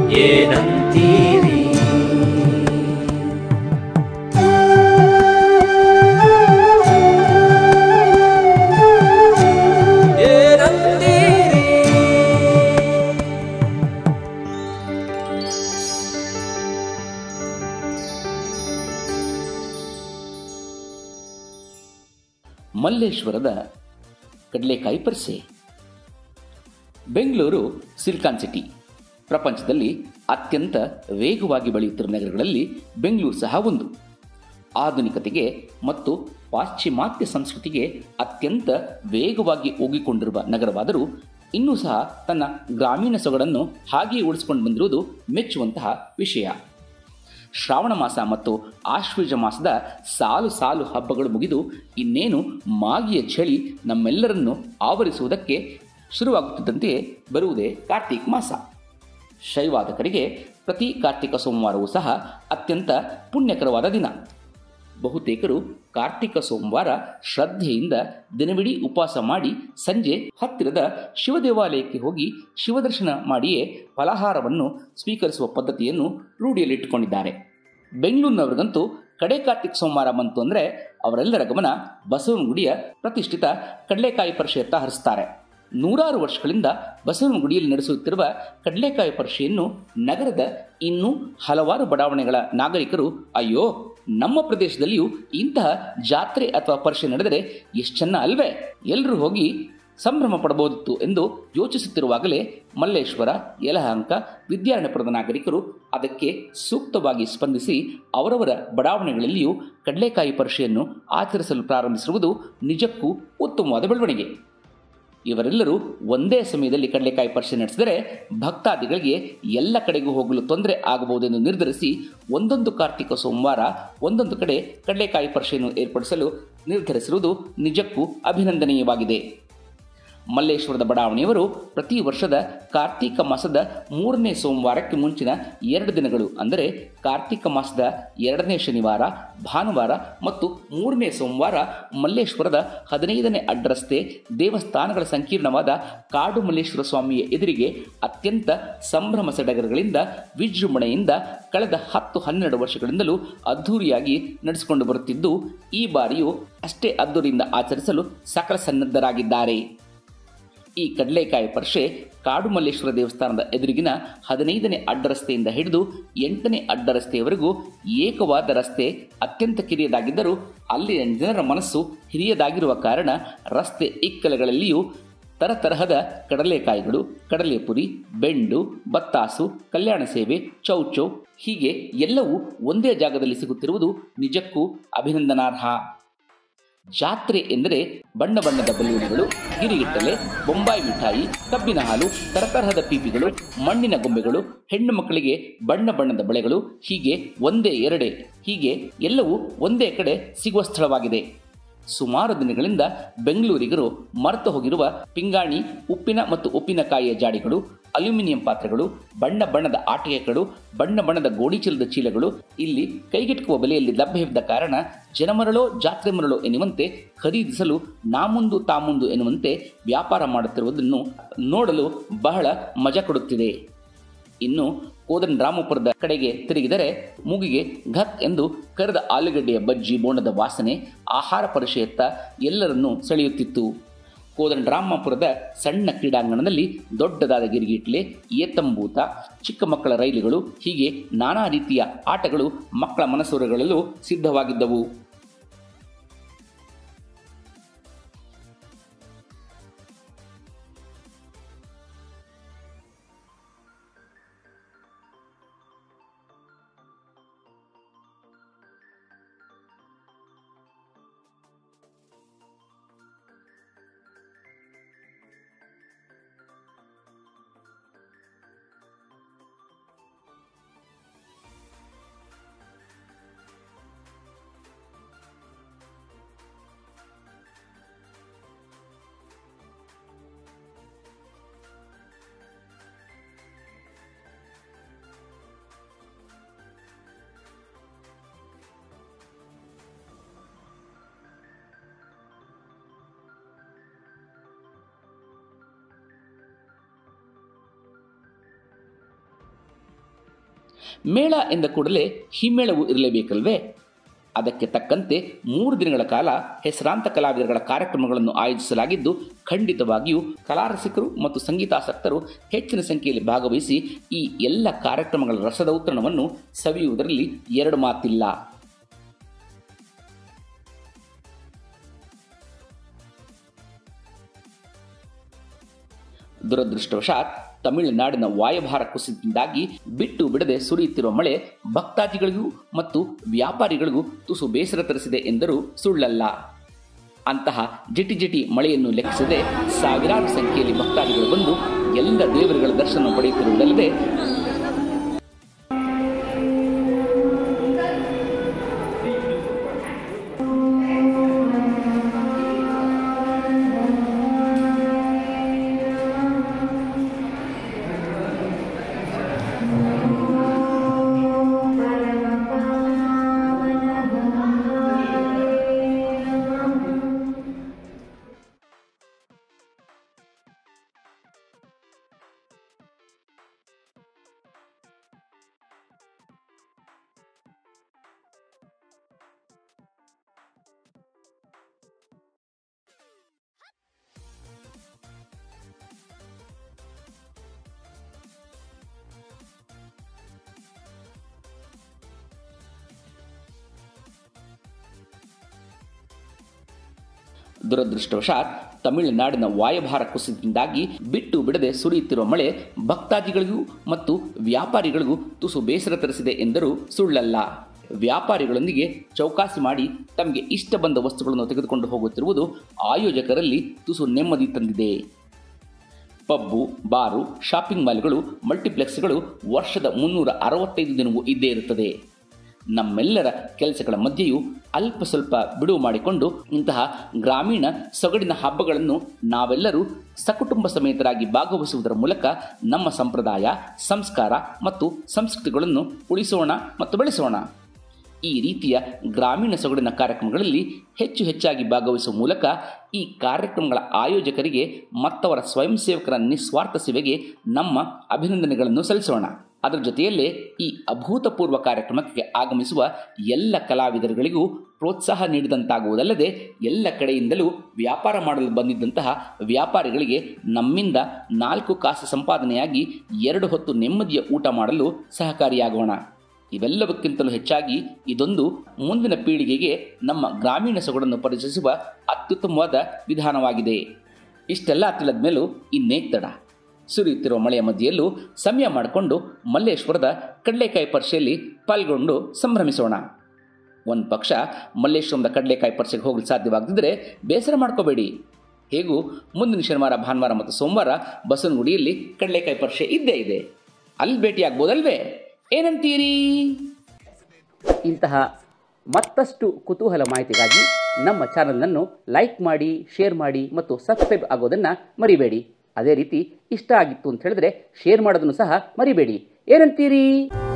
ಏನಂತೀರಿ ಏನಂತೀರಿ ಮಲ್ಲೇಶ್ವರದ ಕಡಲೆಕಾಯಿ ಪರಿಸೆ ಬೆಂಗಳೂರು ಸಿಲಿಕಾನ್ ಸಿಟಿ ಪ್ರಪಂಚದಲ್ಲಿ ಅತ್ಯಂತ ವೇಗವಾಗಿ ಬೆಳೆಯುತ್ತಿರುವ ನಗರಗಳಲ್ಲಿ ಬೆಂಗಳೂರು ಸಹ ಒಂದು ಆಧುನಿಕತೆಗೆ ಮತ್ತು ಪಾಶ್ಚಿಮಾತ್ಯ ಸಂಸ್ಕೃತಿಗೆ ಅತ್ಯಂತ ವೇಗವಾಗಿ ಹೋಗಿಕೊಂಡಿರುವ ನಗರವಾದರೂ ಇನ್ನೂ ಸಹ ತನ್ನ ಗ್ರಾಮೀಣ ಸೊಗಡನ್ನು ಹಾಗೆಯೇ ಉಳಿಸಿಕೊಂಡು ಬಂದಿರುವುದು ಮೆಚ್ಚುವಂತಹ ವಿಷಯ ಶ್ರಾವಣ ಮಾಸ ಮತ್ತು ಆಶ್ವೀಜ ಮಾಸದ ಸಾಲು ಸಾಲು ಹಬ್ಬಗಳು ಮುಗಿದು ಇನ್ನೇನು ಮಾಗಿಯ ಚಳಿ ನಮ್ಮೆಲ್ಲರನ್ನು ಆವರಿಸುವುದಕ್ಕೆ ಶುರುವಾಗುತ್ತಿದ್ದಂತೆಯೇ ಬರುವುದೇ ಕಾರ್ತೀಕ್ ಮಾಸ ಶೈವಾದಕರಿಗೆ ಪ್ರತಿ ಕಾರ್ತಿಕ ಸೋಮವಾರವೂ ಸಹ ಅತ್ಯಂತ ಪುಣ್ಯಕರವಾದ ದಿನ ಬಹುತೇಕರು ಕಾರ್ತಿಕ ಸೋಮವಾರ ಶ್ರದ್ಧೆಯಿಂದ ದಿನವಿಡೀ ಉಪವಾಸ ಮಾಡಿ ಸಂಜೆ ಹತ್ತಿರದ ಶಿವ ದೇವಾಲಯಕ್ಕೆ ಹೋಗಿ ಶಿವದರ್ಶನ ಮಾಡಿಯೇ ಫಲಾಹಾರವನ್ನು ಸ್ವೀಕರಿಸುವ ಪದ್ಧತಿಯನ್ನು ರೂಢಿಯಲ್ಲಿಟ್ಟುಕೊಂಡಿದ್ದಾರೆ ಬೆಂಗಳೂರಿನವರಿಗಂತೂ ಕಡೆ ಕಾರ್ತಿಕ ಸೋಮವಾರ ಬಂತು ಅಂದರೆ ಅವರೆಲ್ಲರ ಗಮನ ಬಸವನಗುಡಿಯ ಪ್ರತಿಷ್ಠಿತ ಕಡಲೆಕಾಯಿ ಪರಿಷೆಯತ್ತ ಹರಿಸ್ತಾರೆ ನೂರಾರು ವರ್ಷಗಳಿಂದ ಬಸವನಗುಡಿಯಲ್ಲಿ ನಡೆಸುತ್ತಿರುವ ಕಡಲೆಕಾಯಿ ಪರಿಷೆಯನ್ನು ನಗರದ ಇನ್ನೂ ಹಲವಾರು ಬಡಾವಣೆಗಳ ನಾಗರಿಕರು ಅಯ್ಯೋ ನಮ್ಮ ಪ್ರದೇಶದಲ್ಲಿಯೂ ಇಂತಹ ಜಾತ್ರೆ ಅಥವಾ ಪರಿಷೆ ನಡೆದರೆ ಎಷ್ಟು ಚೆನ್ನ ಅಲ್ವೇ ಎಲ್ಲರೂ ಹೋಗಿ ಸಂಭ್ರಮ ಪಡಬಹುದಿತ್ತು ಎಂದು ಯೋಚಿಸುತ್ತಿರುವಾಗಲೇ ಮಲ್ಲೇಶ್ವರ ಯಲಹಂಕ ವಿದ್ಯಾರಣ್ಯಪುರದ ನಾಗರಿಕರು ಅದಕ್ಕೆ ಸೂಕ್ತವಾಗಿ ಸ್ಪಂದಿಸಿ ಅವರವರ ಬಡಾವಣೆಗಳಲ್ಲಿಯೂ ಕಡಲೆಕಾಯಿ ಪರಿಷೆಯನ್ನು ಆಚರಿಸಲು ಪ್ರಾರಂಭಿಸಿರುವುದು ನಿಜಕ್ಕೂ ಉತ್ತಮವಾದ ಬೆಳವಣಿಗೆ ಇವರೆಲ್ಲರೂ ಒಂದೇ ಸಮಯದಲ್ಲಿ ಕಡಲೆಕಾಯಿ ಪರಿಷೆ ನಡೆಸಿದರೆ ಭಕ್ತಾದಿಗಳಿಗೆ ಎಲ್ಲ ಕಡೆಗೂ ಹೋಗಲು ತೊಂದರೆ ಆಗಬಹುದೆಂದು ನಿರ್ಧರಿಸಿ ಒಂದೊಂದು ಕಾರ್ತಿಕ ಸೋಮವಾರ ಒಂದೊಂದು ಕಡೆ ಕಡಲೆಕಾಯಿ ಪರಿಷೆಯನ್ನು ಏರ್ಪಡಿಸಲು ನಿರ್ಧರಿಸಿರುವುದು ನಿಜಕ್ಕೂ ಅಭಿನಂದನೀಯವಾಗಿದೆ ಮಲ್ಲೇಶ್ವರದ ಬಡಾವಣೆಯವರು ಪ್ರತಿ ವರ್ಷದ ಕಾರ್ತೀಕ ಮಾಸದ ಮೂರನೇ ಸೋಮವಾರಕ್ಕೆ ಮುಂಚಿನ ಎರಡು ದಿನಗಳು ಅಂದರೆ ಕಾರ್ತೀಕ ಮಾಸದ ಎರಡನೇ ಶನಿವಾರ ಭಾನುವಾರ ಮತ್ತು ಮೂರನೇ ಸೋಮವಾರ ಮಲ್ಲೇಶ್ವರದ ಹದಿನೈದನೇ ಅಡ್ಡರಸ್ತೆ ದೇವಸ್ಥಾನಗಳ ಸಂಕೀರ್ಣವಾದ ಕಾಡು ಮಲ್ಲೇಶ್ವರ ಸ್ವಾಮಿಯ ಎದುರಿಗೆ ಅತ್ಯಂತ ಸಂಭ್ರಮ ಸಡಗರಗಳಿಂದ ವಿಜೃಂಭಣೆಯಿಂದ ಕಳೆದ ಹತ್ತು ಹನ್ನೆರಡು ವರ್ಷಗಳಿಂದಲೂ ಅದ್ಧೂರಿಯಾಗಿ ನಡೆಸಿಕೊಂಡು ಬರುತ್ತಿದ್ದು ಈ ಬಾರಿಯೂ ಅಷ್ಟೇ ಅದ್ದೂರಿಯಿಂದ ಆಚರಿಸಲು ಸಕಲ ಸನ್ನದ್ಧರಾಗಿದ್ದಾರೆ ಈ ಕಡಲೆಕಾಯಿ ಪರಿಷೆ ಕಾಡು ಮಲ್ಲೇಶ್ವರ ದೇವಸ್ಥಾನದ ಎದುರಿಗಿನ ಹದಿನೈದನೇ ಅಡ್ಡರಸ್ತೆಯಿಂದ ಹಿಡಿದು ಎಂಟನೇ ಅಡ್ಡರಸ್ತೆಯವರೆಗೂ ಏಕವಾದ ರಸ್ತೆ ಅತ್ಯಂತ ಕಿರಿಯದಾಗಿದ್ದರೂ ಅಲ್ಲಿನ ಜನರ ಮನಸ್ಸು ಹಿರಿಯದಾಗಿರುವ ಕಾರಣ ರಸ್ತೆ ಇಕ್ಕಲಗಳಲ್ಲಿಯೂ ತರತರಹದ ಕಡಲೆಕಾಯಿಗಳು ಕಡಲೆಪುರಿ ಬೆಂಡು ಬತ್ತಾಸು ಕಲ್ಯಾಣ ಸೇವೆ ಚೌಚೌ ಹೀಗೆ ಎಲ್ಲವೂ ಒಂದೇ ಜಾಗದಲ್ಲಿ ಸಿಗುತ್ತಿರುವುದು ನಿಜಕ್ಕೂ ಅಭಿನಂದನಾರ್ಹ ಜಾತ್ರೆ ಎಂದರೆ ಬಣ್ಣ ಬಣ್ಣದ ಬಲೂನುಗಳು ಗಿರಿಗಿಟ್ಟಲೆ ಬೊಂಬಾಯಿ ಮಿಠಾಯಿ ಕಬ್ಬಿನ ಹಾಲು ತರತರಹದ ಪೀಪಿಗಳು ಮಣ್ಣಿನ ಗೊಂಬೆಗಳು ಹೆಣ್ಣು ಮಕ್ಕಳಿಗೆ ಬಣ್ಣ ಬಣ್ಣದ ಬಳೆಗಳು ಹೀಗೆ ಒಂದೇ ಎರಡೇ ಹೀಗೆ ಎಲ್ಲವೂ ಒಂದೇ ಕಡೆ ಸಿಗುವ ಸ್ಥಳವಾಗಿದೆ ಸುಮಾರು ದಿನಗಳಿಂದ ಬೆಂಗಳೂರಿಗರು ಮರೆತು ಹೋಗಿರುವ ಪಿಂಗಾಣಿ ಉಪ್ಪಿನ ಮತ್ತು ಉಪ್ಪಿನಕಾಯಿಯ ಜಾಡಿಗಳು ಅಲ್ಯೂಮಿನಿಯಂ ಪಾತ್ರೆಗಳು ಬಣ್ಣ ಬಣ್ಣದ ಆಟಿಕೆಗಳು ಬಣ್ಣ ಬಣ್ಣದ ಗೋಣಿಚೀಲದ ಚೀಲಗಳು ಇಲ್ಲಿ ಕೈಗೆಟುಕುವ ಬೆಲೆಯಲ್ಲಿ ಲಭ್ಯವಿದ್ದ ಕಾರಣ ಜನಮರಳೋ ಜಾತ್ರೆ ಮರಳೋ ಎನ್ನುವಂತೆ ಖರೀದಿಸಲು ನಾಮುಂದು ತಾಮುಂದು ಎನ್ನುವಂತೆ ವ್ಯಾಪಾರ ಮಾಡುತ್ತಿರುವುದನ್ನು ನೋಡಲು ಬಹಳ ಮಜಾ ಕೊಡುತ್ತಿದೆ ಇನ್ನು ಕೋದನ್ ರಾಮಪುರದ ಕಡೆಗೆ ತಿರುಗಿದರೆ ಮೂಗಿಗೆ ಘಕ್ ಎಂದು ಕರೆದ ಆಲೂಗಡ್ಡೆಯ ಬಜ್ಜಿ ಬೋಂಡದ ವಾಸನೆ ಆಹಾರ ಪರಿಷೆಯತ್ತ ಎಲ್ಲರನ್ನೂ ಸೆಳೆಯುತ್ತಿತ್ತು ಕೋದನ್ ರಾಮಪುರದ ಸಣ್ಣ ಕ್ರೀಡಾಂಗಣದಲ್ಲಿ ದೊಡ್ಡದಾದ ಗಿರಿಗಿಟ್ಲೆ ಏತಂಬೂತ ಚಿಕ್ಕ ಮಕ್ಕಳ ರೈಲುಗಳು ಹೀಗೆ ನಾನಾ ರೀತಿಯ ಆಟಗಳು ಮಕ್ಕಳ ಮನಸೂರೆಗಳಲ್ಲೂ ಸಿದ್ಧವಾಗಿದ್ದವು ಮೇಳ ಎಂದ ಕೂಡಲೇ ಹಿಮ್ಮೇಳವು ಇರಲೇಬೇಕಲ್ವೇ ಅದಕ್ಕೆ ತಕ್ಕಂತೆ ಮೂರು ದಿನಗಳ ಕಾಲ ಹೆಸರಾಂತ ಕಲಾವಿದರುಗಳ ಕಾರ್ಯಕ್ರಮಗಳನ್ನು ಆಯೋಜಿಸಲಾಗಿದ್ದು ಖಂಡಿತವಾಗಿಯೂ ಕಲಾರಸಿಕರು ಮತ್ತು ಸಂಗೀತಾಸಕ್ತರು ಹೆಚ್ಚಿನ ಸಂಖ್ಯೆಯಲ್ಲಿ ಭಾಗವಹಿಸಿ ಈ ಎಲ್ಲ ಕಾರ್ಯಕ್ರಮಗಳ ರಸದ ಉತ್ತರಣವನ್ನು ಸವಿಯುವುದರಲ್ಲಿ ಎರಡು ಮಾತಿಲ್ಲ ದುರದೃಷ್ಟವಶಾತ್ ತಮಿಳುನಾಡಿನ ವಾಯುಭಾರ ಕುಸಿತದಿಂದಾಗಿ ಬಿಟ್ಟು ಬಿಡದೆ ಸುರಿಯುತ್ತಿರುವ ಮಳೆ ಭಕ್ತಾದಿಗಳಿಗೂ ಮತ್ತು ವ್ಯಾಪಾರಿಗಳಿಗೂ ತುಸು ಬೇಸರ ತರಿಸಿದೆ ಎಂದರೂ ಸುಳ್ಳಲ್ಲ ಅಂತಹ ಜಿಟಿ ಜಿಟಿ ಮಳೆಯನ್ನು ಲೆಕ್ಕಿಸದೆ ಸಾವಿರಾರು ಸಂಖ್ಯೆಯಲ್ಲಿ ಭಕ್ತಾದಿಗಳು ಬಂದು ಎಲ್ಲ ದೇವರುಗಳ ದರ್ಶನ ಪಡೆಯುತ್ತಿರುವುದಲ್ಲದೆ ದುರದೃಷ್ಟವಶಾತ್ ತಮಿಳುನಾಡಿನ ವಾಯುಭಾರ ಕುಸಿತದಿಂದಾಗಿ ಬಿಟ್ಟು ಬಿಡದೆ ಸುರಿಯುತ್ತಿರುವ ಮಳೆ ಭಕ್ತಾದಿಗಳಿಗೂ ಮತ್ತು ವ್ಯಾಪಾರಿಗಳಿಗೂ ತುಸು ಬೇಸರ ತರಿಸಿದೆ ಎಂದರೂ ಸುಳ್ಳಲ್ಲ ವ್ಯಾಪಾರಿಗಳೊಂದಿಗೆ ಚೌಕಾಸಿ ಮಾಡಿ ತಮಗೆ ಇಷ್ಟ ಬಂದ ವಸ್ತುಗಳನ್ನು ತೆಗೆದುಕೊಂಡು ಹೋಗುತ್ತಿರುವುದು ಆಯೋಜಕರಲ್ಲಿ ತುಸು ನೆಮ್ಮದಿ ತಂದಿದೆ ಪಬ್ಬು ಬಾರು ಶಾಪಿಂಗ್ ಮಾಲ್ಗಳು ಮಲ್ಟಿಪ್ಲೆಕ್ಸ್ಗಳು ವರ್ಷದ ಮುನ್ನೂರ ಅರವತ್ತೈದು ದಿನವೂ ಇದ್ದೇ ಇರುತ್ತದೆ ನಮ್ಮೆಲ್ಲರ ಕೆಲಸಗಳ ಮಧ್ಯೆಯೂ ಅಲ್ಪ ಸ್ವಲ್ಪ ಬಿಡುವು ಮಾಡಿಕೊಂಡು ಇಂತಹ ಗ್ರಾಮೀಣ ಸೊಗಡಿನ ಹಬ್ಬಗಳನ್ನು ನಾವೆಲ್ಲರೂ ಸಕುಟುಂಬ ಸಮೇತರಾಗಿ ಭಾಗವಹಿಸುವುದರ ಮೂಲಕ ನಮ್ಮ ಸಂಪ್ರದಾಯ ಸಂಸ್ಕಾರ ಮತ್ತು ಸಂಸ್ಕೃತಿಗಳನ್ನು ಉಳಿಸೋಣ ಮತ್ತು ಬೆಳೆಸೋಣ ಈ ರೀತಿಯ ಗ್ರಾಮೀಣ ಸೊಗಡಿನ ಕಾರ್ಯಕ್ರಮಗಳಲ್ಲಿ ಹೆಚ್ಚು ಹೆಚ್ಚಾಗಿ ಭಾಗವಹಿಸುವ ಮೂಲಕ ಈ ಕಾರ್ಯಕ್ರಮಗಳ ಆಯೋಜಕರಿಗೆ ಮತ್ತವರ ಸ್ವಯಂ ಸೇವಕರ ನಿಸ್ವಾರ್ಥ ಸೇವೆಗೆ ನಮ್ಮ ಅಭಿನಂದನೆಗಳನ್ನು ಸಲ್ಲಿಸೋಣ ಅದರ ಜೊತೆಯಲ್ಲೇ ಈ ಅಭೂತಪೂರ್ವ ಕಾರ್ಯಕ್ರಮಕ್ಕೆ ಆಗಮಿಸುವ ಎಲ್ಲ ಕಲಾವಿದರುಗಳಿಗೂ ಪ್ರೋತ್ಸಾಹ ನೀಡಿದಂತಾಗುವುದಲ್ಲದೆ ಎಲ್ಲ ಕಡೆಯಿಂದಲೂ ವ್ಯಾಪಾರ ಮಾಡಲು ಬಂದಿದ್ದಂತಹ ವ್ಯಾಪಾರಿಗಳಿಗೆ ನಮ್ಮಿಂದ ನಾಲ್ಕು ಕಾಸು ಸಂಪಾದನೆಯಾಗಿ ಎರಡು ಹೊತ್ತು ನೆಮ್ಮದಿಯ ಊಟ ಮಾಡಲು ಸಹಕಾರಿಯಾಗೋಣ ಇವೆಲ್ಲವಕ್ಕಿಂತಲೂ ಹೆಚ್ಚಾಗಿ ಇದೊಂದು ಮುಂದಿನ ಪೀಳಿಗೆಗೆ ನಮ್ಮ ಗ್ರಾಮೀಣ ಸೊಗಡನ್ನು ಪರಿಚಯಿಸುವ ಅತ್ಯುತ್ತಮವಾದ ವಿಧಾನವಾಗಿದೆ ಇಷ್ಟೆಲ್ಲ ತಿಳಿದ ಮೇಲೂ ಇನ್ನೇಕ್ ತಡ ಸುರಿಯುತ್ತಿರುವ ಮಳೆಯ ಮಧ್ಯೆಯಲ್ಲೂ ಸಮಯ ಮಾಡಿಕೊಂಡು ಮಲ್ಲೇಶ್ವರದ ಕಡಲೆಕಾಯಿ ಪರಿಷೆಯಲ್ಲಿ ಪಾಲ್ಗೊಂಡು ಸಂಭ್ರಮಿಸೋಣ ಒಂದು ಪಕ್ಷ ಮಲ್ಲೇಶ್ವರದ ಕಡಲೆಕಾಯಿ ಪರಿಷೆಗೆ ಹೋಗಲು ಸಾಧ್ಯವಾಗದಿದ್ದರೆ ಬೇಸರ ಮಾಡ್ಕೋಬೇಡಿ ಹೇಗೂ ಮುಂದಿನ ಶನಿವಾರ ಭಾನುವಾರ ಮತ್ತು ಸೋಮವಾರ ಬಸವನಗುಡಿಯಲ್ಲಿ ಕಡಲೆಕಾಯಿ ಪರಿಷೆ ಇದ್ದೇ ಇದೆ ಅಲ್ಲಿ ಭೇಟಿಯಾಗ್ಬೋದಲ್ವೇ ಏನಂತೀರಿ ಇಂತಹ ಮತ್ತಷ್ಟು ಕುತೂಹಲ ಮಾಹಿತಿಗಾಗಿ ನಮ್ಮ ಚಾನಲನ್ನು ಲೈಕ್ ಮಾಡಿ ಶೇರ್ ಮಾಡಿ ಮತ್ತು ಸಬ್ಸ್ಕ್ರೈಬ್ ಆಗೋದನ್ನು ಮರಿಬೇಡಿ ಅದೇ ರೀತಿ ಇಷ್ಟ ಆಗಿತ್ತು ಅಂತ ಹೇಳಿದ್ರೆ ಶೇರ್ ಮಾಡೋದನ್ನು ಸಹ ಮರಿಬೇಡಿ ಏನಂತೀರಿ